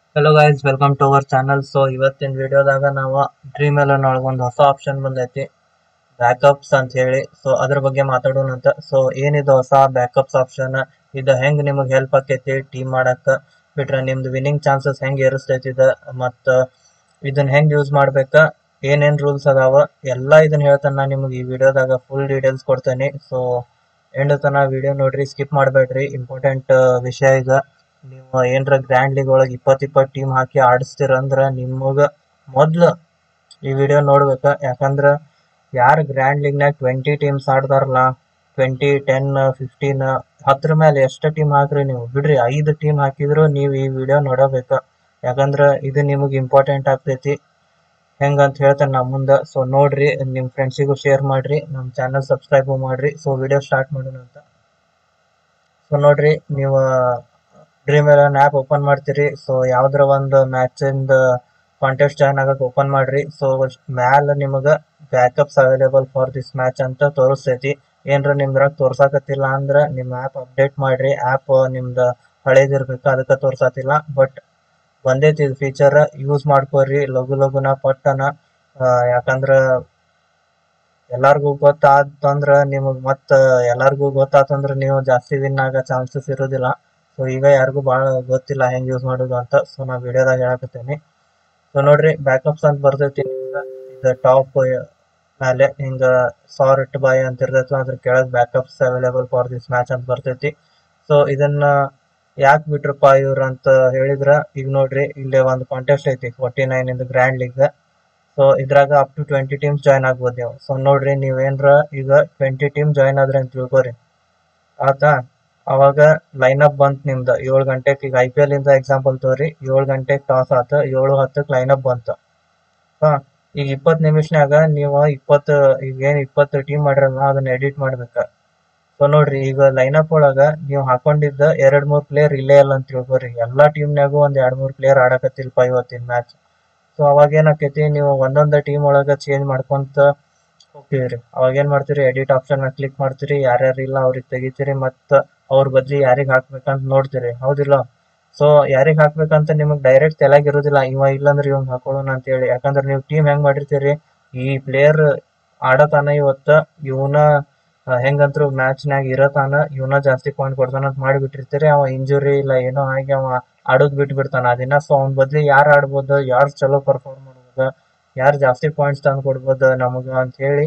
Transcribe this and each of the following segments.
hello guys welcome to our channel so ಇವತ್ತಿನ ವಿಡಿಯೋದಾಗ ನಾವು ಡ್ರೀಮ್ ಎಲೆನ್ ಒಳಗೆ ಒಂದು ಹೊಸ ಆಪ್ಷನ್ ಬಂದೈತಿ ಬ್ಯಾಕಪ್ಸ್ ಅಂತ ಹೇಳಿ ಸೊ ಅದ್ರ ಬಗ್ಗೆ ಮಾತಾಡೋಣ ಅಂತ ಸೊ ಏನಿದು ಹೊಸ ಬ್ಯಾಕಪ್ಸ್ ಆಪ್ಷನ್ ಇದು ಹೆಂಗ್ ನಿಮಗೆ ಹೆಲ್ಪ್ ಆಕೈತಿ ಟೀಮ್ ಮಾಡಕ್ಕ ಬಿಟ್ರೆ ನಿಮ್ದು ವಿನ್ನಿಂಗ್ ಚಾನ್ಸಸ್ ಹೆಂಗ್ ಏರಿಸ್ತೈತಿ ಇದು ಮತ್ತ ಇದನ್ನ ಹೆಂಗ್ ಯೂಸ್ ಮಾಡ್ಬೇಕ ಏನೇನ್ ರೂಲ್ಸ್ ಅದಾವ ಎಲ್ಲ ಇದನ್ನ ಹೇಳ್ತಾನೆ ನಾನು ನಿಮಗೆ ಈ ವಿಡಿಯೋದಾಗ ಫುಲ್ ಡೀಟೇಲ್ಸ್ ಕೊಡ್ತೇನೆ ಸೊ ಎಂಡ್ ತನ ವಿಡಿಯೋ ನೋಡ್ರಿ ಸ್ಕಿಪ್ ಮಾಡಬೇಡ್ರಿ ಇಂಪಾರ್ಟೆಂಟ್ ವಿಷಯ ಈಗ ನೀವು ಏನ್ರ ಗ್ರ್ಯಾಂಡ್ ಲೀಗ್ ಒಳಗೆ ಇಪ್ಪತ್ ಇಪ್ಪತ್ ಟೀಮ್ ಹಾಕಿ ಆಡಿಸ್ತೀರ ಅಂದ್ರ ನಿಮಗ ಮೊದ್ಲು ಈ ವಿಡಿಯೋ ನೋಡ್ಬೇಕ ಯಾಕಂದ್ರ ಯಾರು ಗ್ರ್ಯಾಂಡ್ ಲೀಗ್ನಾಗ ಟ್ವೆಂಟಿ ಟೀಮ್ಸ್ ಆಡ್ತಾರಲ್ಲ ಟ್ವೆಂಟಿ ಟೆನ್ ಫಿಫ್ಟೀನ್ ಹತ್ರ ಮೇಲೆ ಎಷ್ಟು ಟೀಮ್ ಹಾಕ್ರಿ ನೀವು ಬಿಡ್ರಿ ಐದು ಟೀಮ್ ಹಾಕಿದ್ರು ನೀವು ಈ ವಿಡಿಯೋ ನೋಡಬೇಕ ಯಾಕಂದ್ರ ಇದು ನಿಮಗೆ ಇಂಪಾರ್ಟೆಂಟ್ ಆಗ್ತೈತಿ ಹೆಂಗಂತ ಹೇಳ್ತೇನೆ ನಾ ಮುಂದೆ ಸೊ ನೋಡ್ರಿ ನಿಮ್ಮ ಫ್ರೆಂಡ್ಸಿಗೂ ಶೇರ್ ಮಾಡ್ರಿ ನಮ್ಮ ಚಾನಲ್ ಸಬ್ಸ್ಕ್ರೈಬ್ ಮಾಡ್ರಿ ಸೊ ವಿಡಿಯೋ ಸ್ಟಾರ್ಟ್ ಮಾಡೋಣ ಅಂತ ಸೊ ನೋಡ್ರಿ ನೀವು ಡ್ರೀಮ್ ಎಲೆವನ್ ಆ್ಯಪ್ ಓಪನ್ ಮಾಡ್ತೀರಿ ಸೊ ಯಾವ್ದ್ರ ಒಂದು ಮ್ಯಾಚಿಂದ ಕಾಂಟೆಸ್ಟ್ ಜಾಯ್ನ್ ಆಗಕ್ಕೆ ಓಪನ್ ಮಾಡ್ರಿ ಸೊ ಮ್ಯಾಲ ನಿಮಗೆ backups available for this match ಅಂತ ತೋರಿಸ್ತೈತಿ ಏನ್ರ ನಿಮ್ದ್ರಾಗ ತೋರ್ಸಾಕತ್ತಿಲ್ಲ ಅಂದ್ರ ನಿಮ್ಮ ಆ್ಯಪ್ ಅಪ್ಡೇಟ್ ಮಾಡ್ರಿ ಆ್ಯಪ್ ನಿಮ್ದು ಹಳೇದಿರ್ಬೇಕು ಅದಕ್ಕೆ ತೋರ್ಸಾತಿಲ್ಲ ಬಟ್ ಬಂದೈತಿ ಇದು ಫೀಚರ್ ಯೂಸ್ ಮಾಡ್ಕೋರಿ ಲಘು ಲಘುನ ಪಟ್ಟನ ಆ, ಯಾಕಂದ್ರ ಎಲ್ಲಾರ್ಗೂ ಗೊತ್ತಾತಂದ್ರ ನಿಮಗ್ ಮತ್ತ ಎಲ್ಲಾರ್ಗೂ ಗೊತ್ತಾತಂದ್ರ ನೀವು ಜಾಸ್ತಿ ವಿನ್ ಆಗೋ ಚಾನ್ಸಸ್ ಇರೋದಿಲ್ಲ ಸೊ ಈಗ ಯಾರಿಗೂ ಭಾಳ ಗೊತ್ತಿಲ್ಲ ಹೆಂಗ್ ಯೂಸ್ ಮಾಡೋದು ಅಂತ ಸೊ ನಾ ವಿಡಿಯೋದಾಗ ಹೇಳಕತ್ತೇನಿ ಸೊ ನೋಡ್ರಿ ಬ್ಯಾಕಪ್ಸ್ ಅಂತ ಬರ್ತೈತಿ ಇದು ಟಾಪ್ ಮೇಲೆ ಹಿಂಗ ಸಾರ್ಟ್ ಬಾಯ್ ಅಂತ ಇರ್ತೈತಿ ಅದ್ರ ಕೆಳಗ್ backups available for this match ಅಂತ ಬರ್ತೈತಿ ಸೊ ಇದನ್ನ ಯಾಕೆ ಬಿಟ್ರಪ್ಪ ಇವ್ರ ಅಂತ ಹೇಳಿದ್ರ ಈಗ ನೋಡ್ರಿ ಇಲ್ಲಿ ಒಂದು ಕಾಂಟೆಸ್ಟ್ ಐತಿ ಫೋರ್ಟಿ ನೈನ್ ಇಂದ ಗ್ರ್ಯಾಂಡ್ ಲೀಗ್ ಸೊ ಇದ್ರಾಗ up to twenty teams join ಆಗ್ಬೋದು ನೀವು ಸೊ ನೋಡ್ರಿ ನೀವೇನ್ರ ಈಗ ಟ್ವೆಂಟಿ ಟೀಮ್ ಜಾಯ್ನ್ ಆದ್ರೆ ಅಂತ ತಿಳ್ಕೊರಿ ಆತಾ ಅವಾಗ ಲೈನ್ ಅಪ್ ಬಂತ್ ನಿಮ್ದು ಏಳು ಗಂಟೆಗೆ ಈಗ ಐ ಪಿ ಎಲ್ ಇಂದ ಎಕ್ಸಾಂಪಲ್ ತೋರಿ ಏಳು ಗಂಟೆಗೆ ಟಾಸ್ ಆತ ಏಳು ಹತ್ತಕ್ಕೆ ಲೈನ್ ಅಪ್ ಬಂತು ಹಾ ಈಗ ಇಪ್ಪತ್ತು ನಿಮಿಷನ್ಯಾಗ ನೀವು ಇಪ್ಪತ್ತು ಈಗ ಏನ್ ಇಪ್ಪತ್ತು ಟೀಮ್ ಮಾಡಿರಲ್ಲ ಅದನ್ನ ಎಡಿಟ್ ಮಾಡ್ಬೇಕ ಸೊ ನೋಡ್ರಿ ಈಗ ಲೈನ್ ಅಪ್ ಒಳಗ ನೀವು ಹಾಕೊಂಡಿದ್ದ ಎರಡ್ ಮೂರ್ ಪ್ಲೇಯರ್ ಇಲ್ಲೇ ಇಲ್ಲ ಅಂತ ತಿಳ್ಕೊರಿ ಎಲ್ಲಾ ಟೀಮ್ನ್ಯಾಗು ಒಂದ್ ಎರಡ್ ಮೂರ್ ಪ್ಲೇಯರ್ ಆಡಕತ್ತಿಲ್ಪ ಇವತ್ತಿನ ಮ್ಯಾಚ್ ಸೊ ಅವಾಗ ಏನಾಕೈತಿ ನೀವು ಒಂದೊಂದ್ ಟೀಮ್ ಒಳಗ ಚೇಂಜ್ ಮಾಡ್ಕೊಂತ ಹೋಗ್ತೀರಿ ಅವಾಗ ಏನ್ ಮಾಡ್ತೀರಿ ಎಡಿಟ್ ಆಪ್ಷನ್ ಕ್ಲಿಕ್ ಮಾಡ್ತೀರಿ ಯಾರ್ಯಾರು ಇಲ್ಲ ಅವ್ರಿಗೆ ತೆಗಿತೀರಿ ಮತ್ತ ಅವ್ರ ಬದ್ಲಿ ಯಾರಿಗ್ ಹಾಕ್ಬೇಕಂತ ನೋಡ್ತೀರಿ ಹೌದಿಲ್ಲ ಸೊ ಯಾರಿಗ್ ಹಾಕ್ಬೇಕಂತ ನಿಮಗ್ ಡೈರೆಕ್ಟ್ ತಲೆಗ್ ಇರೋದಿಲ್ಲ ಇವ ಇಲ್ಲಂದ್ರ ಇವಂಗ್ ಹಾಕೊಳ್ಳೋಣ ಅಂತ ಹೇಳಿ ಯಾಕಂದ್ರ ನೀವು ಟೀಮ್ ಹೆಂಗ್ ಮಾಡಿರ್ತೀರಿ ಈ ಪ್ಲೇಯರ್ ಆಡತಾನ ಇವತ್ತ ಇವನ ಹೆಂಗಂದ್ರು ಮ್ಯಾಚ್ ನಾಗ ಇರತಾನ ಇವನ ಜಾಸ್ತಿ ಪಾಯಿಂಟ್ ಕೊಡ್ತಾನ ಅಂತ ಮಾಡಿಬಿಟ್ಟಿರ್ತೀರಿ ಅವ ಇಂಜುರಿ ಇಲ್ಲ ಏನೋ ಆಗಿ ಅವ ಆಡೋದ್ ಬಿಟ್ಟು ಬಿಡ್ತಾನ ಅದನ್ನ ಸೊ ಅವ್ನ ಬದ್ಲಿ ಯಾರ್ ಆಡ್ಬೋದು ಯಾರ್ ಚಲೋ ಪರ್ಫಾರ್ಮ್ ಮಾಡ್ಬೋದ ಯಾರ್ ಜಾಸ್ತಿ ಪಾಯಿಂಟ್ಸ್ ತಂದು ಕೊಡ್ಬೋದು ನಮಗ ಅಂತ ಹೇಳಿ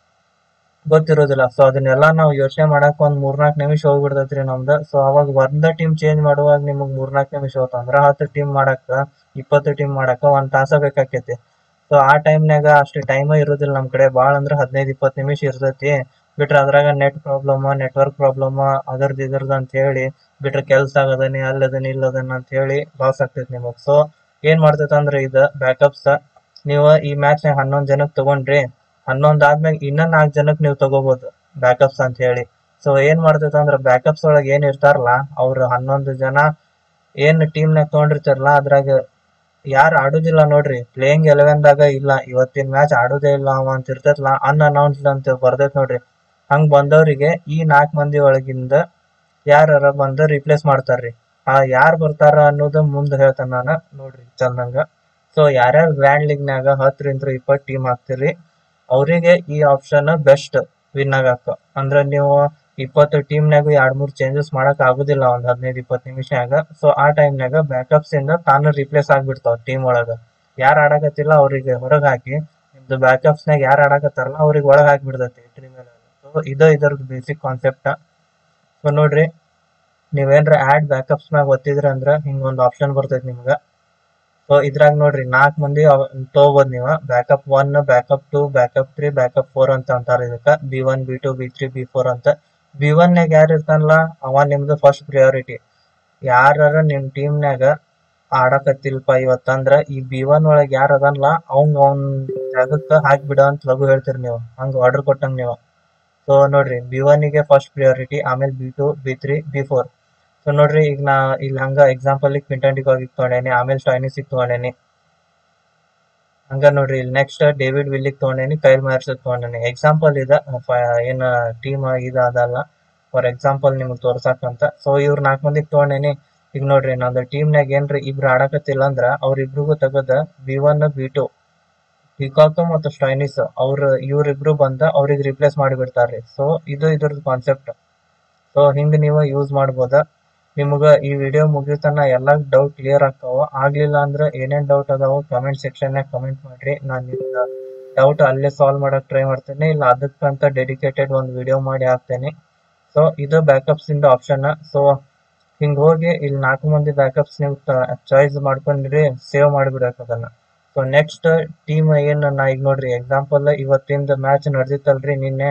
ಗೊತ್ತಿರೋದಿಲ್ಲ ಸೊ ಅದನ್ನೆಲ್ಲ ನಾವು ಯೋಚನೆ ಮಾಡಕ್ ಒಂದ್ ಮೂರ್ನಾಲ್ಕು ನಿಮಿಷ ಹೋಗ್ಬಿಡ್ತೈತ್ರಿ ನಮ್ದು ಸೊ ಅವಾಗ ಒಂದ ಟೀಮ್ ಚೇಂಜ್ ಮಾಡುವಾಗ ನಿಮಗ್ ಮೂರ್ನಾಲ್ಕು ನಿಮಿಷ ಹೋತ ಅಂದ್ರ ಹತ್ತು ಟೀಮ್ ಮಾಡಾಕ ಇಪ್ಪತ್ತು ಟೀಮ್ ಮಾಡಾಕ ಒಂದ್ ತಾಸ ಬೇಕಾಕೈತಿ ಸೊ ಆ ಟೈಮ್ನಾಗ ಅಷ್ಟು ಟೈಮ್ ಇರೋದಿಲ್ಲ ನಮ್ ಕಡೆ ಭಾಳ ಅಂದ್ರ ಹದಿನೈದು ಇಪ್ಪತ್ತು ನಿಮಿಷ ಇರ್ತೈತಿ ಬಿಟ್ರೆ ಅದ್ರಾಗ ನೆಟ್ ಪ್ರಾಬ್ಲಮ್ ನೆಟ್ವರ್ಕ್ ಪ್ರಾಬ್ಲಮ್ ಅದರ್ದು ಇದ್ರದ್ದು ಅಂತ ಹೇಳಿ ಬಿಟ್ರೆ ಕೆಲ್ಸ ಆಗದನಿ ಅಲ್ಲದನಿ ಇಲ್ಲದನ ಅಂತ ಹೇಳಿ ಲಾಸ್ ಆಗ್ತೈತಿ ನಿಮಗ್ ಸೊ ಏನ್ ಮಾಡ್ತೈತೆ ಅಂದ್ರೆ ಇದು ಬ್ಯಾಕಪ್ಸ್ ನೀವು ಈ ಮ್ಯಾಚ್ ನಾಗ ಹನ್ನೊಂದ್ ಜನಕ್ ತಗೊಂಡ್ರಿ ಹನ್ನೊಂದ್ ಆದ್ಮ್ಯಾಗ ಇನ್ನ ನಾಲ್ಕ್ ಜನಕ್ ನೀವು ತಗೋಬಹುದು ಬ್ಯಾಕಪ್ಸ್ ಅಂತ ಹೇಳಿ ಸೊ ಏನ್ ಮಾಡ್ತೈತೆ ಅಂದ್ರೆ ಬ್ಯಾಕಪ್ಸ್ ಒಳಗ್ ಏನ್ ಇರ್ತಾರಲ್ಲ ಅವ್ರು ಹನ್ನೊಂದು ಜನ ಏನ್ ಟೀಮ್ ನಾಗ ತಗೊಂಡಿರ್ತಾರಲ್ಲ ಅದ್ರಾಗ ಯಾರು ಆಡುದಿಲ್ಲ ನೋಡ್ರಿ ಪ್ಲೇಯಿಂಗ್ ಎಲೆವೆನ್ ದಾಗ ಇಲ್ಲ ಇವತ್ತಿನ ಮ್ಯಾಚ್ ಆಡುದೇ ಇಲ್ಲ ಅವ ಅಂತ ಇರ್ತೈತಲ್ಲ ಅನ್ಅನೌನ್ಸ್ಡ್ ಅಂತ ಬರ್ತೈತ್ ನೋಡ್ರಿ ಹಂಗ್ ಬಂದವರಿಗೆ ಈ ನಾಲ್ಕ್ ಮಂದಿ ಒಳಗಿಂದ ಯಾರ ಬಂದ ರಿಪ್ಲೇಸ್ ಮಾಡ್ತಾರ್ರಿ ಆ ಯಾರ್ ಬರ್ತಾರ ಅನ್ನೋದು ಮುಂದ್ ಹೇಳ್ತಾನ ನಾನು ನೋಡ್ರಿ ಚಂದಂಗ ಸೊ ಯಾರ್ಯಾರು ಗ್ರ್ಯಾಂಡ್ ಲೀಗ್ ನಾಗ ಹತ್ತರಿಂದ ಇಪ್ಪತ್ ಟೀಮ್ ಹಾಕ್ತಿರಿ ಅವರಿಗೆ ಈ ಆಪ್ಷನ್ ಬೆಸ್ಟ್ ವಿನ್ ಆಗಾಕ ಅಂದ್ರ ನೀವು ಇಪ್ಪತ್ತು ಟೀಮ್ನಾಗ ಎರಡ್ ಮೂರ್ ಚೇಂಜಸ್ ಮಾಡಕ್ ಆಗುದಿಲ್ಲ ಒಂದ್ ಹದಿನೈದು ಇಪ್ಪತ್ತು ನಿಮಿಷನಾಗ ಸೊ ಆ ಟೈಮ್ನಾಗ ಬ್ಯಾಕಪ್ಸ್ ಇಂದ ತಾನು ರಿಪ್ಲೇಸ್ ಆಗ್ಬಿಡ್ತಾವ ಟೀಮ್ ಒಳಗ ಯಾರ್ ಆಡಕತ್ತಿಲ್ಲ ಅವ್ರಿಗೆ ಹೊರಗ್ ಹಾಕಿ ನಿಮ್ದು ಬ್ಯಾಕಪ್ಸ್ ನಾಗ ಯಾರ್ ಆಡಕತ್ತಾರಲ್ಲ ಅವ್ರಿಗೆ ಒಳಗ್ ಹಾಕ್ಬಿಡ್ತೈತಿ ಟೀಮ್ ಸೊ ಇದು ಇದರದ್ದು ಬೇಸಿಕ್ ಕಾನ್ಸೆಪ್ಟ್ ಸೊ ನೋಡ್ರಿ ನೀವೇನ್ರ ಆಡ್ ಬ್ಯಾಕಪ್ಸ್ ಮ್ಯಾಗ ಒತ್ತಿದ್ರಿ ಅಂದ್ರ ಹಿಂಗ ಒಂದ್ ಆಪ್ಷನ್ ಬರ್ತೈತಿ ನಿಮ್ಗ ಸೊ ಇದ್ರಾಗ ನೋಡ್ರಿ ನಾಲ್ಕ್ ಮಂದಿ ಅವ್- ತಗೋಬೋದ್ ನೀವ backup one backup two backup three backup four ಅಂತ ಅಂತಾರ ಇದಕ್ಕ B one B two B three B four ಅಂತ ಬಿ ಒನ್ ನಾಗ ಯಾರು ಇರ್ತಾನಲ್ಲ ಅವ ನಿಮ್ದು ಫಸ್ಟ್ ಪ್ರಿಯಾರಿಟಿ ಯಾರ ನಿಮ್ ಟೀಮ್ನಾಗ ಆಡಕತ್ತಿಲ್ಪ ಇವತ್ತಂದ್ರ ಈ ಬಿ ಒನ್ ಒಳಗ್ ಯಾರ ಅದನ್ಲ ಅವಂಗ ಅವ್ನ್ ಜಾಗಕ್ಕ ಹಾಕ್ಬಿಡ ಅಂತ ಲಘು ಹೇಳ್ತೀರಿ ನೀವು ಹಂಗ ಆರ್ಡರ್ ಕೊಟ್ಟಂಗ ನೀವು ಸೊ ನೋಡ್ರಿ ಬಿ ಗೆ ಫಸ್ಟ್ ಪ್ರಿಯಾರಿಟಿ ಆಮೇಲೆ B two B three B four so ನೋಡ್ರಿ ಈಗ ನಾ ಇಲ್ಲಿ ಹಂಗ ಎಕ್ಸಾಂಪಲ್ ಕ್ವಿಂಟನ್ ಡಿಕಾಗಿ ತಗೊಂಡೇನಿ ಆಮೇಲೆ ಸ್ಟೈನಿಸಿಗ್ ತಗೊಂಡೇನಿ ಹಂಗ ನೋಡ್ರಿ ಇಲ್ಲಿ ನೆಕ್ಸ್ಟ್ ಡೇವಿಡ್ ವಿಲ್ಲಿಗ್ ತಗೊಂಡೇನಿ ಕೈಲ್ ಮಾರ್ಸ್ ತಗೊಂಡೇನಿ ಎಕ್ಸಾಂಪಲ್ ಇದ ಫ- ಏನ್ ಟೀಮ್ ಇದ ಅದಲ್ಲ ಫಾರ್ ಎಕ್ಸಾಂಪಲ್ ನಿಮ್ಗೆ ತೋರ್ಸಾಕಂತ ಸೊ ಇವ್ರ ನಾಲ್ಕು ಮಂದಿಗೆ ತಗೊಂಡೇನಿ ಈಗ ನೋಡ್ರಿ ನಂದು ಟೀಮ್ನಾಗ ಏನ್ರಿ ಇಬ್ರು ಆಡಕತ್ತಿಲ್ಲ ಅಂದ್ರ ಅವ್ರಿಬ್ರಿಗೂ ತೆಗದ B one B two de Kock ಮತ್ತು ಸ್ಟೈನಿಸ್ ಅವ್ರ ಇವ್ರಿಬ್ರು ಬಂದ ಅವ್ರಿಗೆ ರಿಪ್ಲೇಸ್ ಮಾಡಿಬಿಡ್ತಾರ್ರಿ ಸೊ ಇದು ಇದ್ರದ್ದು ಕಾನ್ಸೆಪ್ಟ್ ಸೊ ಹಿಂಗ್ ನೀವು ಯೂಸ್ ಮಾಡ್ಬೋದ ನಿಮಗ ಈ ವಿಡಿಯೋ ಮುಗಿತನ ಎಲ್ಲಾ ಡೌಟ್ ಕ್ಲಿಯರ್ ಆಗ್ತಾವ ಆಗ್ಲಿಲ್ಲ ಅಂದ್ರ ಏನೇನ್ ಡೌಟ್ ಅದಾವ ಕಮೆಂಟ್ ಸೆಕ್ಷನ್ ನಾಗ ಕಮೆಂಟ್ ಮಾಡ್ರಿ ನಾನ್ ನಿಮ್ಗ ಡೌಟ್ ಅಲ್ಲೇ ಸಾಲ್ವ್ ಮಾಡಕ್ ಟ್ರೈ ಮಾಡ್ತೇನೆ ಇಲ್ಲ ಅದಕ್ಕಂತ ಡೆಡಿಕೇಟೆಡ್ ಒಂದು ವಿಡಿಯೋ ಮಾಡಿ ಹಾಕ್ತೇನೆ ಸೊ ಇದು ಬ್ಯಾಕಪ್ಸ್ ಇಂದ ಆಪ್ಷನ್ ಸೊ ಹಿಂಗ್ ಹೋಗಿ ಇಲ್ಲಿ ನಾಲ್ಕು ಮಂದಿ ಬ್ಯಾಕಪ್ಸ್ ನೀವು ಚಾಯ್ಸ್ ಮಾಡ್ಕೊಂಡ್ರಿ ಸೇವ್ ಮಾಡಿಬಿಡಕ್ ಅದನ್ನ ಸೊ ನೆಕ್ಸ್ಟ್ ಟೀಮ್ ಏನ್ ನಾ ಈಗ ನೋಡ್ರಿ ಎಕ್ಸಾಂಪಲ್ ಇವತ್ತಿಂದ ಮ್ಯಾಚ್ ನಡೆದಿತ್ತಲ್ರಿ ನಿನ್ನೆ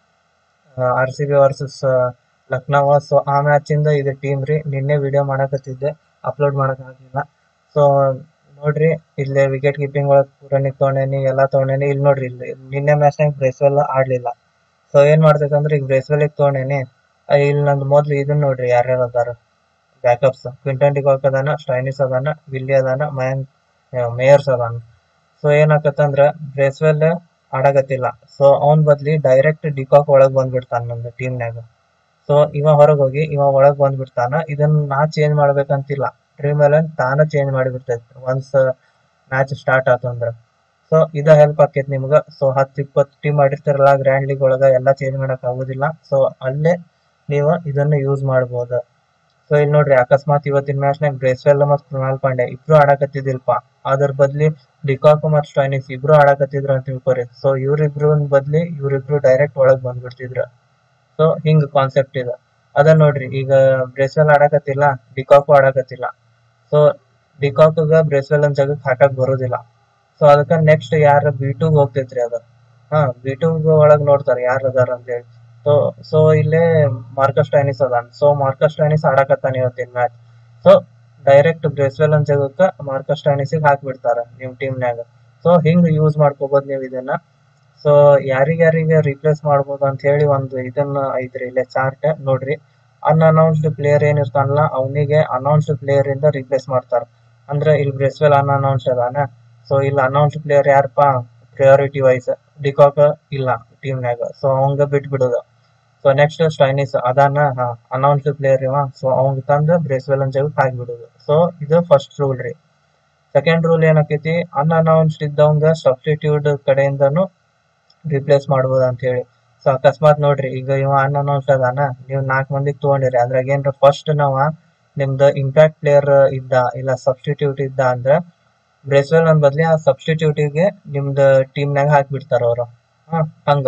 R C B versus Lucknow so ಆ ಮ್ಯಾಚ್ ಇಂದ ಇದು ಟೀಮ್ ರೀ ನಿನ್ನೆ ವಿಡಿಯೋ ಮಾಡಕತ್ತಿದ್ದೆ ಅಪ್ಲೋಡ್ ಮಾಡಕ್ ಆಗಿಲ್ಲ ಸೊ ನೋಡ್ರಿ ಇಲ್ಲೇ ವಿಕೆಟ್ ಕೀಪಿಂಗ್ ಒಳಗ್ ಪೂರಣಿಕ್ ತಗೊಂಡೇನಿ ಎಲ್ಲಾ ತಗೊಂಡೇನಿ ಇಲ್ಲಿ ನೋಡ್ರಿ ಇಲ್ಲಿ ನಿನ್ನೆ ಮ್ಯಾಚ್ನಾಗ ಬ್ರೇಸ್ವೆಲ್ ಆಡ್ಲಿಲ್ಲ ಸೊ ಏನ್ ಮಾಡ್ತೈತೆ ಅಂದ್ರೆ ಈಗ ಬ್ರೇಸ್ವೆಲ್ ತಗೊಂಡೇನಿ ಆ, ಇಲ್ಲಿ ನಂದು ಮೊದ್ಲು ಇದನ್ನ ನೋಡ್ರಿ ಯಾರ್ಯಾರು ಅದಾರ ಬ್ಯಾಕಪ್ಸ್ ಕ್ವಿಂಟನ್ ಡಿಕಾಕ್ ಅದಾನ ಸ್ಟೈನಿಸ್ ಅದಾನ ವಿಲ್ಲಿ ಅದಾನ ಮಯಾಂಕ್ ಮೇಯರ್ಸ್ ಅದಾನ ಸೊ ಏನಾಕತ್ತಂದ್ರ ಬ್ರೇಸ್ವೆಲ್ ಆಡಕತ್ತಿಲ್ಲ ಸೊ ಅವನ್ ಬದ್ಲಿ ಡೈರೆಕ್ಟ್ ಡಿಕಾಕ್ ಒಳಗ್ ಬಂದ್ಬಿಡ್ತಾನ ನಂದು ಟೀಮ್ನಾಗ ಸೊ ಇವ ಹೊರಗ್ ಹೋಗಿ ಇವ ಒಳಗ್ ಬಂದ್ಬಿಡ್ತಾನ ಇದನ್ನ ನಾ ಚೇಂಜ್ ಮಾಡ್ಬೇಕಂತಿಲ್ಲ ಡ್ರೀಮ್ ಎಲೆವೆನ್ ತಾನ ಚೇಂಜ್ ಮಾಡಿಬಿಡ್ತೈತಿ ಒನ್ಸ್ ಮ್ಯಾಚ್ ಸ್ಟಾರ್ಟ್ ಆತಂದ್ರ ಸೊ ಇದ ಹೆಲ್ಪ್ ಆಕೈತಿ ನಿಮ್ಗ ಸೊ ಹತ್ತು ಇಪ್ಪತ್ತು ಟೀಮ್ ಮಾಡಿರ್ತಾರಲ್ಲ ಗ್ರ್ಯಾಂಡ್ ಲೀಗ್ ಒಳಗ ಎಲ್ಲಾ ಚೇಂಜ್ ಮಾಡಕ್ ಆಗುದಿಲ್ಲ ಸೊ ಅಲ್ಲೇ ನೀವು ಇದನ್ನ ಯೂಸ್ ಮಾಡ್ಬೋದು ಸೊ ಇಲ್ಲಿ ನೋಡ್ರಿ ಅಕಸ್ಮಾತ್ ಇವತ್ತಿನ ಮ್ಯಾಚ್ನಾಗ ಬ್ರೇಸ್ವೆಲ್ ಮತ್ತು ಕೃಣಾಲ್ ಪಾಂಡೆ ಇಬ್ರು ಆಡಕತ್ತಿದಿಲ್ಪ ಅದ್ರ ಬದ್ಲಿ ಡಿಕಾಕ್ ಮತ್ತು ಸ್ಟೈನಿಸ್ ಇಬ್ರು ಆಡಕತ್ತಿದ್ರು ಅಂತ ತಿಳ್ಕೊರಿ ಸೊ ಇವ್ರಿಬ್ರು ಬದ್ಲಿ ಇವ್ರಿಬ್ರು ಡೈರೆಕ್ಟ್ ಒಳಗ್ ಬಂದ್ಬಿಡ್ತಿದ್ರು ಸೊ ಹಿಂಗ್ ಕಾನ್ಸೆಪ್ಟ್ ಇದೆ ಅದ ನೋಡ್ರಿ ಈಗ ಬ್ರೇಸ್ವೆಲ್ ಆಡಕತ್ತಿಲ್ಲ ಡಿಕಾಕ್ ಆಡಕತ್ತಿಲ್ಲ ಸೊ ಡಿಕಾಕ್ಗ ಬ್ರೇಸ್ವೆಲ್ ಅಂತ ಜಾಗಕ್ಕೆ ಹಾಕಕ್ ಬರೋದಿಲ್ಲ ಸೊ ಅದಕ್ಕ ನೆಕ್ಸ್ಟ್ ಯಾರ ಬಿ ಟೂಗ್ ಹೋಗ್ತೈತ್ರಿ ಅದ ಹಾ ಬಿ ಟೂಗ್ ಒಳಗ್ ನೋಡ್ತಾರ ಯಾರ್ ಅದಾರ ಅಂತ ಹೇಳಿ ಸೊ ಸೊ ಇಲ್ಲೇ ಮಾರ್ಕಸ್ ಟೈನಿಸ್ ಅದಾನ ಸೊ ಮಾರ್ಕಸ್ ಟೈನಿಸ್ ಆಡಕತ್ತಾನ ಇವತ್ತಿನ ಮ್ಯಾಚ್ ಸೊ ಡೈರೆಕ್ಟ್ ಬ್ರೇಸ್ವೆಲ್ ಅಂತ ಜಾಗಕ್ಕ ಮಾರ್ಕಸ್ ಟೈನಿಸಿಗೆ ಹಾಕ್ಬಿಡ್ತಾರ ನಿಮ್ ಟೀಮ್ನ್ಯಾಗ ಸೊ ಹಿಂಗ್ ಯೂಸ್ ಮಾಡ್ಕೋಬಹುದು ನೀವು ಇದನ್ನ ಸೊ ಯಾರಿಗ್ಯಾರಿಗೆ ರಿಪ್ಲೇಸ್ ಮಾಡ್ಬೋದು ಅಂತ ಹೇಳಿ ಒಂದು ಇದನ್ನ ಐತ್ರಿ ಇಲ್ಲೇ ಚಾರ್ಟ್ ನೋಡ್ರಿ ಅನ್ಅನೌನ್ಸ್ಡ್ ಪ್ಲೇಯರ್ ಏನ್ ಇರ್ತಾನಲ್ಲ ಅವನಿಗೆ ಅನೌನ್ಸ್ಡ್ ಪ್ಲೇಯರ್ ಇಂದ ರಿಪ್ಲೇಸ್ ಮಾಡ್ತಾರ ಅಂದ್ರೆ ಇಲ್ಲಿ ಬ್ರೆಸ್ವೆಲ್ ಅನ್ಅನೌನ್ಸ್ಡ್ ಅದಾನ ಸೊ ಇಲ್ಲಿ ಅನೌನ್ಸ್ಡ್ ಪ್ಲೇಯರ್ ಯಾರಪ್ಪ ಪ್ರಯಾರಿಟಿ ವೈಸ್ ಡಿಕಾಕ್ ಇಲ್ಲ ಟೀಮ್ನ್ಯಾಗ ಸೊ ಅವಂಗ ಬಿಟ್ ಬಿಡೋದು ಸೊ ನೆಕ್ಸ್ಟ್ ಸ್ಟೈನಿಸ್ ಅದಾನ ಅನೌನ್ಸ್ಡ್ ಪ್ಲೇಯರ್ ಇವ ಸೊ ಅವಂಗ ತಂದು ಬ್ರೇಸ್ವೆಲ್ ಅಂತ ಜಾಗಕ್ಕೆ ಹಾಕ್ಬಿಡೋದು ಸೊ ಇದು ಫಸ್ಟ್ ರೂಲ್ ರೀ ಸೆಕೆಂಡ್ ರೂಲ್ ಏನಾಕೈತಿ ಅನ್ಅನೌನ್ಸ್ಡ್ ಇದ್ದವಂಗ ಸಬ್ಸ್ಟಿಟ್ಯೂಟ್ ಕಡೆಯಿಂದನು ರಿಪ್ಲೇಸ್ ಮಾಡ್ಬೋದು ಅಂತ ಹೇಳಿ ಸೊ ಅಕಸ್ಮಾತ್ ನೋಡ್ರಿ ಈಗ ಇವ ಅನ್ಅನೌನ್ಸ್ಡ್ ಅದಾನ ನೀವು ನಾಲ್ಕು ಮಂದಿಗೆ ತಗೊಂಡಿರಿ ಅದ್ರಾಗ ಏನ್ರ ಫಸ್ಟ್ ನಾವ ನಿಮ್ದು ಇಂಪ್ಯಾಕ್ಟ್ ಪ್ಲೇಯರ್ ಇದ್ದ ಇಲ್ಲ ಸಬ್ಸ್ಟಿಟ್ಯೂಟ್ ಇದ್ದ ಅಂದ್ರ ಬ್ರೇಸ್ವೆಲ್ ನನ್ ಬದ್ಲಿ ಆ ಸಬ್ಸ್ಟಿಟ್ಯೂಟಿಗೆ ನಿಮ್ದು ಟೀಮ್ನಾಗ ಹಾಕ್ಬಿಡ್ತಾರ ಅವ್ರು ಹಾ ಹಂಗ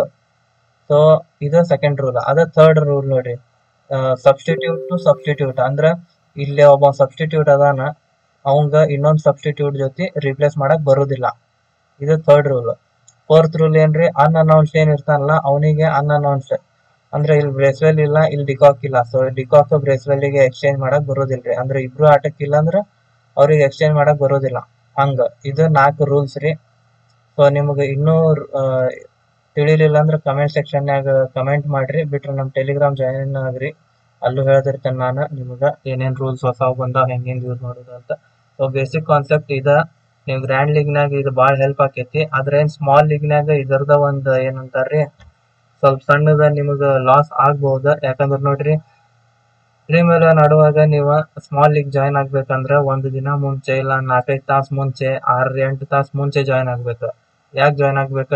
ಸೊ ಇದು ಸೆಕೆಂಡ್ ರೂಲ್ ಅದ ಥರ್ಡ್ ರೂಲ್ ನೋಡ್ರಿ ಸಬ್ಸ್ಟಿಟ್ಯೂಟ್ ಟು ಸಬ್ಸ್ಟಿಟ್ಯೂಟ್ ಅಂದ್ರ ಇಲ್ಲಿ ಒಬ್ಬ ಸಬ್ಸ್ಟಿಟ್ಯೂಟ್ ಅದಾನ ಅವಂಗ ಇನ್ನೊಂದ್ ಸಬ್ಸ್ಟಿಟ್ಯೂಟ್ ಜೊತೆ ರಿಪ್ಲೇಸ್ ಮಾಡಕ್ ಬರುದಿಲ್ಲ ಇದು ಥರ್ಡ್ ರೂಲ್ ಫೋರ್ತ್ ರೂಲ್ ಏನ್ರಿ ಅನ್ಅನೌನ್ಸ್ಡ್ ಏನ್ ಇರ್ತಾನಲ್ಲ ಅವನಿಗೆ ಅನ್ಅನೌನ್ಸ್ಡ್ ಅಂದ್ರೆ ಇಲ್ಲಿ ಬ್ರೇಸ್ವೆಲ್ ಇಲ್ಲ ಇಲ್ಲಿ ಡಿಕಾಕ್ ಇಲ್ಲ ಸೊ ಡಿಕಾಕ್ ಬ್ರೇಸ್ವೆಲ್ ಗೆ ಎಕ್ಸ್ಚೇಂಜ್ ಮಾಡಕ್ ಬರೋದಿಲ್ರಿ ಅಂದ್ರೆ ಇಬ್ರು ಆಟಕ್ ಇಲ್ಲ ಅಂದ್ರ ಅವ್ರಿಗೆ ಎಕ್ಸ್ಚೇಂಜ್ ಮಾಡಕ್ ಬರೋದಿಲ್ಲ ಹಂಗ ಇದು ನಾಲ್ಕು ರೂಲ್ಸ್ ರೀ ಸೊ ನಿಮ್ಗೆ ಇನ್ನೂ ಆ, ತಿಳಿಲಿಲ್ಲ ಅಂದ್ರೆ ಕಮೆಂಟ್ ಸೆಕ್ಷನ್ಯಾಗ ಕಮೆಂಟ್ ಮಾಡ್ರಿ ಬಿಟ್ರೆ ನಮ್ ಟೆಲಿಗ್ರಾಮ್ ಜಾಯಿನ್ ಆಗ್ರಿ ಅಲ್ಲೂ ಹೇಳ್ತಿರ್ತೇನೆ ನಾನು ನಿಮ್ಗ ಏನೇನ್ ರೂಲ್ಸ್ ಹೊಸಾವ್ ಬಂದಾವ ಹೆಂಗ್ ಹೆಂಗ್ ಯೂಸ್ ಮಾಡೋದು ಅಂತ ಸೊ ಬೇಸಿಕ್ ಕಾನ್ಸೆಪ್ಟ್ ಇದ ನೀವು ಗ್ರ್ಯಾಂಡ್ ಲೀಗ್ನಾಗ ಇದು ಭಾಳ ಹೆಲ್ಪ್ ಆಕೈತಿ ಆದ್ರೆ ಏನ್ ಸ್ಮಾಲ್ ಲೀಗ್ನಾಗ ಇದರದ ಒಂದ್ ಏನಂತಾರ್ರಿ ಸ್ವಲ್ಪ ಸಣ್ಣದ ನಿಮಗ ಲಾಸ್ ಆಗ್ಬಹುದ ಯಾಕಂದ್ರ ನೋಡ್ರಿ ಡ್ರೀಮ್ ಎಲೆವೆನ್ ಆಡುವಾಗ ನೀವು ಸ್ಮಾಲ್ ಲೀಗ್ ಜಾಯ್ನ್ ಆಗ್ಬೇಕಂದ್ರ ಒಂದ್ ದಿನ ಮುಂಚೆ ಇಲ್ಲ ನಾಲ್ಕೈದು ತಾಸ್ ಮುಂಚೆ ಆರ್ ಎಂಟು ತಾಸ್ ಮುಂಚೆ ಜಾಯ್ನ್ ಆಗ್ಬೇಕು ಯಾಕೆ ಜಾಯ್ನ್ ಆಗ್ಬೇಕ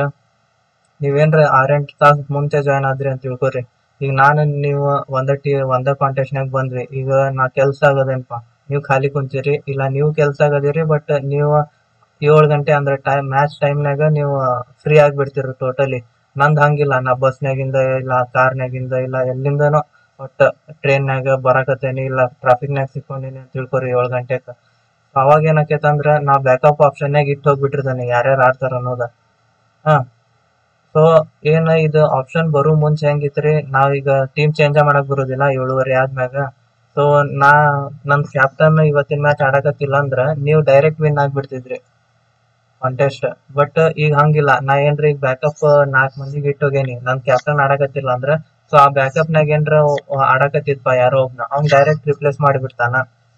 ನೀವೇನ್ರ ಆರ್ ಎಂಟು ತಾಸ್ ಮುಂಚೆ ಜಾಯ್ನ್ ಆದ್ರಿ ಅಂತ ತಿಳ್ಕೊರಿ ಈಗ ನಾನು ನೀವು ಒಂದ ಟಿ ಒಂದ ಕಾಂಟೆಸ್ಟ್ನಾಗ ಬಂದ್ವಿ ಈಗ ನಾ ಕೆಲ್ಸ ಆಗದೇನಪ್ಪ ನೀವು ಖಾಲಿ ಕುಂತೀರಿ ಇಲ್ಲ ನೀವು ಕೆಲ್ಸ ಆಗದಿರಿ ಬಟ್ ನೀವು ಏಳು ಗಂಟೆ ಅಂದ್ರೆ ಟೈಮ್ ಮ್ಯಾಚ್ ಟೈಮ್ನಾಗ ನೀವು ಫ್ರೀ ಆಗಿಬಿಡ್ತೀರಿ ಟೋಟಲಿ ನಂದ್ ಹಂಗಿಲ್ಲ ನಾ ಬಸ್ನಾಗಿಂದ ಇಲ್ಲ ಕಾರ್ನಾಗಿಂದ ಇಲ್ಲ ಎಲ್ಲಿಂದನೋ ಒಟ್ಟ ಟ್ರೈನ್ಯಾಗ ಬರಾಕತ್ತೇನಿ ಇಲ್ಲ ಟ್ರಾಫಿಕ್ನಾಗ ಸಿಕ್ಕೊಂಡಿನಿ ಅಂತ ತಿಳ್ಕೊರಿ ಏಳು ಗಂಟೆಕ ಅವಾಗ ಏನಾಕೈತೆ ಅಂದ್ರ ನಾ ಬ್ಯಾಕಪ್ ಆಪ್ಷನ್ಯಾಗ ಇಟ್ಟು ಹೋಗ್ಬಿಟ್ಟಿರ್ತಾನೆ ಯಾರ್ಯಾರು ಆಡ್ತಾರ ಅನ್ನೋದ ಹಾ ಸೊ ಏನ ಇದು ಆಪ್ಷನ್ ಬರೋ ಮುಂಚೆ ಹೆಂಗಿತ್ರಿ ನಾವೀಗ ಟೀಮ್ ಚೇಂಜ್ ಮಾಡಕ್ ಬರೋದಿಲ್ಲ ಏಳುವರೆ ಆದ್ಮ್ಯಾಗ ಸೊ ನಾ ನನ್ ಕ್ಯಾಪ್ಟನ್ ಇವತ್ತಿನ ಮ್ಯಾಚ್ ಆಡಕತ್ತಿಲ್ಲ ಅಂದ್ರ ನೀವು ಡೈರೆಕ್ಟ್ ವಿನ್ ಆಗ್ಬಿಡ್ತಿದ್ರಿ ಕಾಂಟೆಸ್ಟ್ ಬಟ್ ಈಗ ಹಂಗಿಲ್ಲ ನಾ ಏನ್ರಿ ಈಗ ಬ್ಯಾಕಪ್ ನಾಲ್ಕ್ ಮಂದಿಗೆ ಇಟ್ಟು ಹೋಗೇನಿ ನನ್ ಕ್ಯಾಪ್ಟನ್ ಆಡಕತ್ತಿಲ್ಲ ಅಂದ್ರ ಸೊ ಆ ಬ್ಯಾಕಪ್ ನಾಗ ಏನ್ರ ಆಡಕತ್ತಿದ್ಪ ಯಾರೋ ಒಬ್ನ ಅವ್ನ್ ಡೈರೆಕ್ಟ್ ರಿಪ್ಲೇಸ್ ಮಾಡಿಬಿಡ್ತಾನ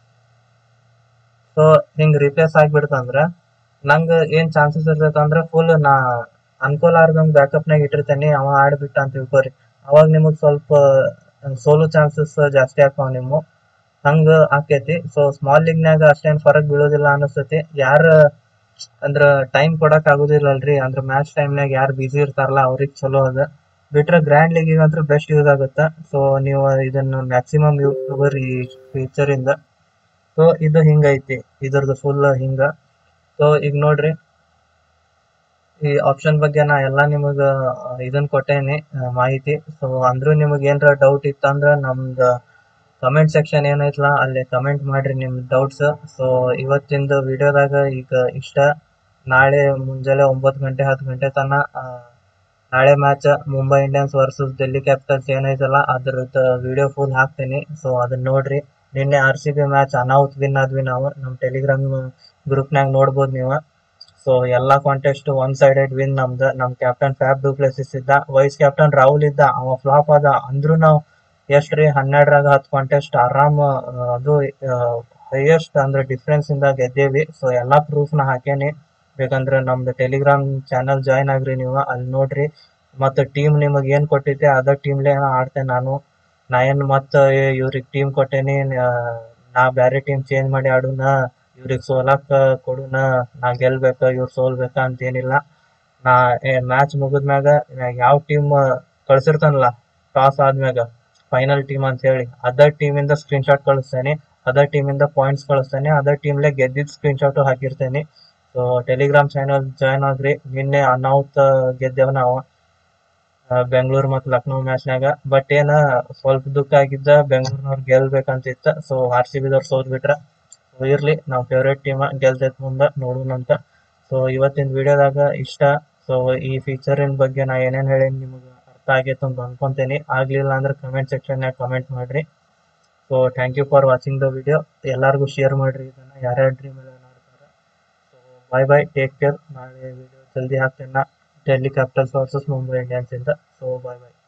ಸೊ ಹಿಂಗ್ ರಿಪ್ಲೇಸ್ ಆಗ್ಬಿಡ್ತಂದ್ರ ನಂಗ ಏನ್ ಚಾನ್ಸಸ್ ಇರ್ತೈತ ಅಂದ್ರ ಫುಲ್ ನಾ ಅನುಕೂಲ ಆರ್ದಂಗ್ ಬ್ಯಾಕಪ್ ನಾಗ ಇಟ್ಟಿರ್ತೇನಿ ಅವ ಆಡ್ಬಿಟ್ಟ ಅಂತ ತಿಳ್ಕೊರಿ ಅವಾಗ ನಿಮಗ್ ಸ್ವಲ್ಪ ಸೋಲು ಚಾನ್ಸಸ್ ಜಾಸ್ತಿ ಆಕಾವ್ ನಿಮ್ಮ ಹಂಗ ಆಕೇತಿ ಸೊ ಸ್ಮಾಲ್ ಲೀಗ್ನ್ಯಾಗ ಅಷ್ಟೇನ್ ಫರಕ್ ಬೀಳೋದಿಲ್ಲ ಅನಸ್ತತಿ ಯಾರ ಅಂದ್ರ ಟೈಮ್ ಕೊಡಕ್ ಆಗುದಿಲ್ಲಲ್ರಿ ಅಂದ್ರ ಮ್ಯಾಚ್ ಟೈಮ್ನಾಗ ಯಾರು ಬಿಸಿ ಇರ್ತಾರಲ್ಲ ಅವ್ರಿಗೆ ಚಲೋ ಅದ ಬಿಟ್ರೆ ಗ್ರ್ಯಾಂಡ್ ಲೀಗಿಗೆ ಅಂತ್ರ ಬೆಸ್ಟ್ ಯೂಸ್ ಆಗುತ್ತ ಸೊ ನೀವು ಇದನ್ನ ಮ್ಯಾಕ್ಸಿಮಮ್ ಯೂಸ್ ತಗೋರಿ ಈ ಫೀಚರ್ ಇಂದ ಸೊ ಇದು ಹಿಂಗೈತಿ ಇದ್ರದ್ದು ಫುಲ್ ಹಿಂಗ ಸೊ ಈಗ ನೋಡ್ರಿ ಈ ಆಪ್ಷನ್ ಬಗ್ಗೆ ನಾ ಎಲ್ಲಾ ನಿಮಗ ಆ, ಇದನ್ ಕೊಟ್ಟೇನಿ ಆ, ಮಾಹಿತಿ ಸೊ ಅಂದ್ರೂ ನಿಮಗ್ ಏನ್ರ ಡೌಟ್ ಇತ್ತಂದ್ರ ನಮ್ದ ಕಮೆಂಟ್ ಸೆಕ್ಷನ್ ಏನೈತ್ಲಾ ಅಲ್ಲಿ ಕಮೆಂಟ್ ಮಾಡ್ರಿ ನಿಮ್ ಡೌಟ್ಸ್ ಸೊ ಇವತ್ತಿಂದ ವಿಡಿಯೋದಾಗ ಈಗ ಇಷ್ಟ ನಾಳೆ ಮುಂಜಾನೆ ಒಂಬತ್ತು ಗಂಟೆ ಹತ್ತು ಗಂಟೆ ತನ ಆ, ನಾಳೆ match Mumbai Indians versus Delhi Capitals ಏನೈತಲ್ಲ ಅದ್ರದ್ದು ವಿಡಿಯೋ ಫುಲ್ ಹಾಕ್ತೀನಿ ಸೊ ಅದನ್ನ ನೋಡ್ರಿ ನಿನ್ನೆ ಆರ್ ಸಿ ಬಿ ಮ್ಯಾಚ್ ಅನಾಹುತ್ ವಿನ್ ಆದ್ವಿ ನಾವು ನಮ್ ಟೆಲಿಗ್ರಾಮ್ ಗ್ರೂಪ್ನಾಗ ನೋಡ್ಬೋದು ನೀವು ಸೊ ಎಲ್ಲಾ ಕಾಂಟೆಸ್ಟ್ ಒನ್ ಸೈಡೆಡ್ ವಿನ್ ನಮ್ದು ನಮ್ ಕ್ಯಾಪ್ಟನ್ ಫ್ಯಾಬ್ ಡೂಪ್ಲೆಸಿಸ್ ಇದ್ದ ವೈಸ್ ಕ್ಯಾಪ್ಟನ್ ರಾಹುಲ್ ಇದ್ದ ಅವ ಫ್ಲಾಪ್ ಆದ ಅಂದ್ರೂ ನಾವು ಎಷ್ಟ್ರಿ ಹನ್ನೆರಡರಾಗ ಹತ್ತು ಕಾಂಟೆಸ್ಟ್ ಆರಾಮ್ ಆ, ಅದು ಹೈಯೆಸ್ಟ್ ಅಂದ್ರೆ ಡಿಫ್ರೆನ್ಸ್ ಇಂದ ಗೆದ್ದೇವಿ ಸೊ ಎಲ್ಲಾ ಪ್ರೂಫ್ ನ ಹಾಕೇನಿ ಬೇಕಂದ್ರೆ ನಮ್ದು ಟೆಲಿಗ್ರಾಮ್ ಚಾನಲ್ ಜಾಯ್ನ್ ಆಗ್ರಿ ನೀವು ಅಲ್ಲಿ ನೋಡ್ರಿ ಮತ್ತೆ ಟೀಮ್ ನಿಮಗ್ ಏನ್ ಕೊಟ್ಟಿದ್ದೆ ಅದ ಟೀಮ್ಲೇ ಆಡ್ತೇನೆ ನಾನು ನಾ ಏನ್ ಮತ್ತ ಇವ್ರಿಗೆ ಟೀಮ್ ಕೊಟ್ಟೇನಿ ಆ, ನಾ ಬ್ಯಾರೆ ಟೀಮ್ ಚೇಂಜ್ ಮಾಡಿ ಆಡುನ ಇವ್ರಿಗೆ ಸೋಲಾಕ ಕೊಡುನ ನಾ ಗೆಲ್ಬೇಕ ಇವ್ರು ಸೋಲ್ಬೇಕ ಅಂತ ಏನಿಲ್ಲ ನಾ ಮ್ಯಾಚ್ ಮುಗಿದ್ಮ್ಯಾಗ ಯಾವ ಟೀಮ್ ಕಳ್ಸಿರ್ತಾನಲ್ಲ ಟಾಸ್ ಆದ್ಮ್ಯಾಗ ಫೈನಲ್ ಟೀಮ್ ಅಂತ ಹೇಳಿ ಅದರ್ ಟೀಮ್ ಇಂದ ಸ್ಕ್ರೀನ್ ಶಾಟ್ ಕಳಿಸ್ತೇನೆ ಅದರ್ ಟೀಮ್ ಇಂದ ಪಾಯಿಂಟ್ಸ್ ಕಳಿಸ್ತೇನೆ ಅದರ್ ಟೀಮ್ಲೆ ಗೆದ್ದಿದ್ ಸ್ಕ್ರೀನ್ ಶಾಟ್ ಹಾಕಿರ್ತೇನೆ ಸೊ ಟೆಲಿಗ್ರಾಮ್ ಚಾನಲ್ ಜಾಯ್ನ್ ಆಗ್ರಿ ನಿನ್ನೆ ಅನಾಹುತ ಗೆದ್ದೇವ್ ನಾವು ಬೆಂಗಳೂರು ಮತ್ತು ಲಕ್ನೋ ಮ್ಯಾಚ್ನಾಗ ಬಟ್ ಏನ ಸ್ವಲ್ಪ ದುಃಖ ಆಗಿದ್ದ ಬೆಂಗಳೂರಿನವ್ರು ಗೆಲ್ಬೇಕಂತಿತ್ತ ಸೊ ಆರ್ ಸಿ ಬಿದವ್ರು ಸೋತ್ ಬಿಟ್ರ ಸೊ ಇರ್ಲಿ ನಾವ್ ಫೇವ್ರೇಟ್ ಟೀಮ್ ಗೆಲ್ತೈತ್ ಮುಂದ ನೋಡೋಣ ಅಂತ ಸೊ ಇವತ್ತಿನ ವಿಡಿಯೋದಾಗ ಇಷ್ಟ ಸೊ ಈ ಫೀಚರಿನ ಬಗ್ಗೆ ನಾ ಏನೇನ್ ಹೇಳೀನಿ ನಿಮ್ಗೆ ಅರ್ಥ ಆಗೈತೆ ಅಂತ ಅನ್ಕೊಂತೇನಿ ಆಗ್ಲಿಲ್ಲ ಅಂದ್ರೆ ಕಮೆಂಟ್ ಸೆಕ್ಷನ್ಯಾಗ ಕಮೆಂಟ್ ಮಾಡ್ರಿ so thank you for watching the video ಎಲ್ಲಾರ್ಗೂ ಶೇರ್ ಮಾಡ್ರಿ ಇದನ್ನ ಯಾರ್ಯಾರು ಡ್ರೀಮ್ ಎಲ್ಲ ನೋಡ್ತಾರೆ so bye bye take care ನಾಳೆ ವಿಡಿಯೋ ಜಲ್ದಿ ಹಾಕ್ತೇನೆ Delhi Capitals versus Mumbai Indians ಇಂದ ಸೊ ಬಾಯ್ ಬಾಯ್